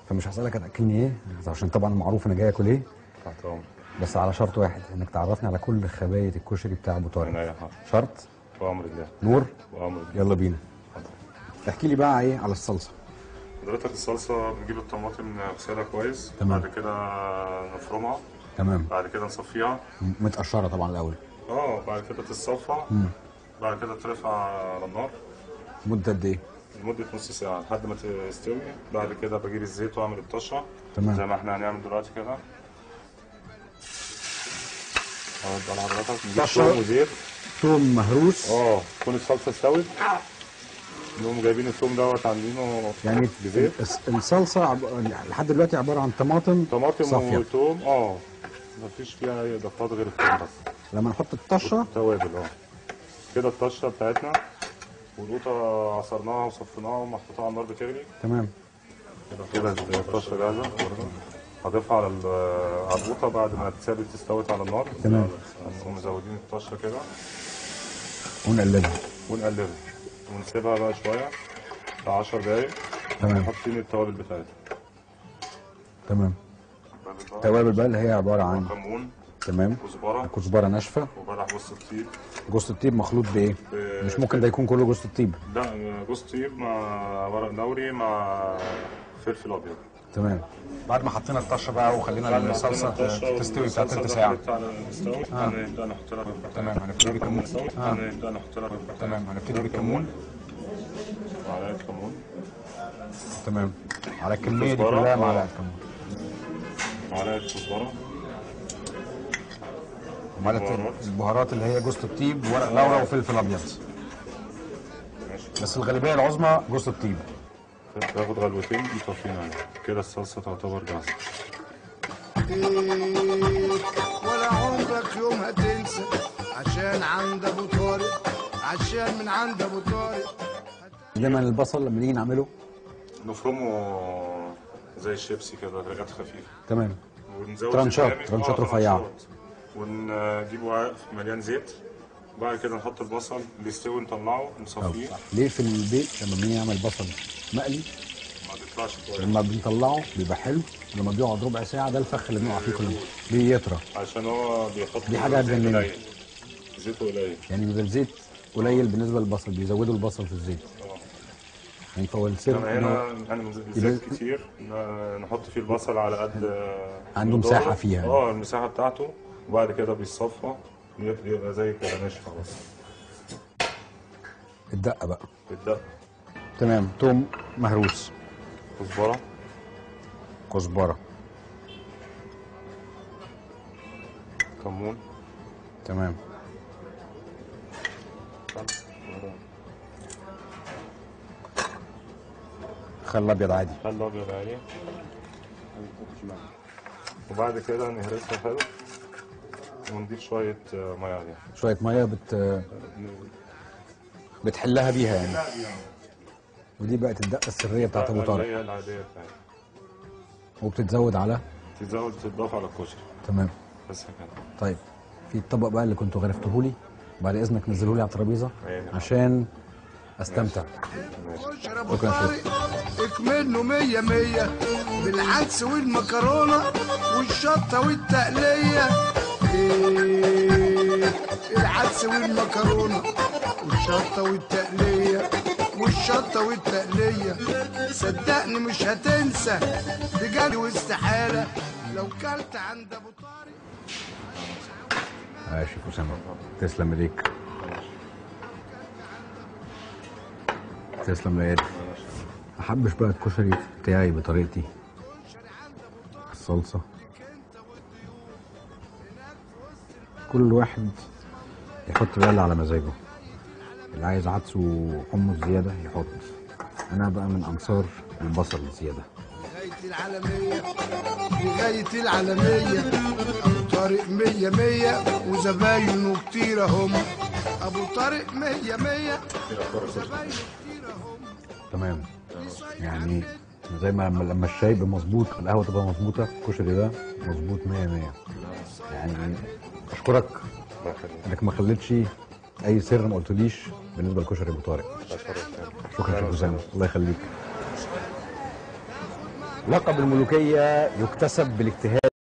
فمش هسالك هتاكلني ايه عشان طبعا معروف انا جاي اكل ايه تحت امرك بس على شرط واحد انك تعرفني على كل خبايا الكشري بتاع ابو طارق عينيا حاضر شرط بامر الله نور بامر الله يلا بينا حاضر. احكي لي بقى ايه على الصلصه حضرتك الصلصه بنجيب الطماطم نغسلها كويس تمام. بعد كده نفرمها تمام بعد كده نصفيها م- متقشره طبعا الاول اه بعد كده تتصفى مم. بعد كده ترفع على النار مده قد ايه لمدة نص ساعة لحد ما تستوي بعد كده بجيب الزيت واعمل الطشة تمام. زي ما احنا هنعمل دلوقتي كده اهو على حضرتك نجيب طشة. توم وزيت ثوم مهروس اه تكون الصلصة استوت نقوم جايبين التوم دوت عاملينه يعني بزيت الس- الصلصه عب... لحد دلوقتي عباره عن طماطم طماطم صافيه وتوم اه مفيش فيها اي اضافات غير التوم بس لما نحط الطشه توابل اه كده الطشة بتاعتنا والقوطة عصرناها وصفيناها ومحطوطة على النار بتغلي تمام كده الطشه جاهزه هضيفها على ال- على القوطه بعد ما تسابت استوت على النار تمام. هنقوم مزودين الطشه كده ونقلبها ونقلبها ونسيبها بقى شويه بتاع 10 دقايق تمام حاطين التوابل بتاعتها تمام توابل بقى اللي هي عباره عن كمون تمام كزبره كزبره ناشفه وبلح جوز الطيب جوز الطيب مخلوط بايه ب- مش ممكن ده يكون كله جوز الطيب ده جوز طيب مع ورق لوري مع فلفل ابيض تمام بعد ما حطينا الطشه بقى وخلينا بعد ما الصلصه حطينا الطشة تستوي بتاع والصلصة تلت ساعه دخلت على المستوى هنبدا نحط لها تمام هنبتدي بالكمون آه. هنبدا نحط لها تمام هنبتدي بالكمون معلقه كمون تمام على الكميه دي كزبرة. كلها آه. معلقه كمون معلقه كزبره معلقه بهارات. البهارات اللي هي جوز الطيب ورق لورا وفلفل ابيض ماشي بس الغالبيه العظمى جوز الطيب تاخد غلوتين مطفين عليها كده الصلصه تعتبر جاهزه ولا عمرك يوم هتنسى عشان عند ابو طارق عشان من عند ابو طارق دايما البصل لما نيجي نعمله نفرمه زي الشيبسي كده رقات خفيفه تمام ونزود ترانشات- الجامد. ترانشات آه، رفيعة. ترانشات. ونجيب وعاء مليان زيت بعد كده نحط البصل اللي يستوي نطلعه نصفيه ليه في البيت لما بنيجي نعمل بصل مقلي ما بيطلعش كويس لما بنطلعه بيبقى حلو لما بيقعد ربع ساعه ده الفخ اللي بنقع فيه كلنا بيطرى عشان هو بيحط دي حاجة زيت هتجنني. قليل زيته قليل يعني بيبقى الزيت قليل بالنسبه للبصل بيزودوا البصل في الزيت اه يعني فهو السر انما إنه هنا انا زيت كتير ن- نحط فيه البصل على قد عنده مقداره. مساحة فيها. اه المساحه بتاعته وبعد كده بيتصفى بيبقى يبقى زي كده ناشف خلاص الدقه بقى بالدقه تمام توم مهروس كزبره كزبره كمون تمام خل ابيض عادي خل ابيض عليه وبعد كده نهرسها حلو ونضيف شويه آه، ميه عليها شويه ميه بت بتحلها بيها يعني ودي بقت الدقه السريه بتاعت ابو اللي طارق هي العاديه بتاعتها وبتتزود على تتزود تتضاف على الكشري تمام بس كده طيب في الطبق بقى اللي كنتوا غرفتوه لي بعد اذنك نزلوه لي على الترابيزه عيني. عشان استمتع خش ابو شكراً طارق اكمله مية مية بالعدس والمكرونة والشطة والتقلية إيه العدس والمكرونة والشطة والتقلية والشطة والتقلية صدقني مش هتنسى بجد واستحالة لو كلت عند ابو طارق يا شيخ اسامه تسلم ايديك تسلم ايديك ما احبش بقى الكشري بتاعي بطريقتي الصلصه كل واحد يحط بقى اللي على مزاجه اللي عايز عدس وحمص زياده يحط انا بقى من انصار البصل الزياده لغاية العالمية لغاية العالمية أبو طارق مية مية وزباينه كتير هم أبو طارق مية مية وزباينه كتير هم تمام يعني زي ما لما لما الشاي يبقى مظبوط القهوه تبقى مظبوطه الكشري ده مظبوط 100 100 يعني اشكرك الله يخليك انك ما خليتش اي سر ما قلتليش بالنسبه لكشري ابو طارق لا شرف تاني. شكرا يا شيخ اسامه الله يخليك لقب الملوكية يكتسب بالاجتهاد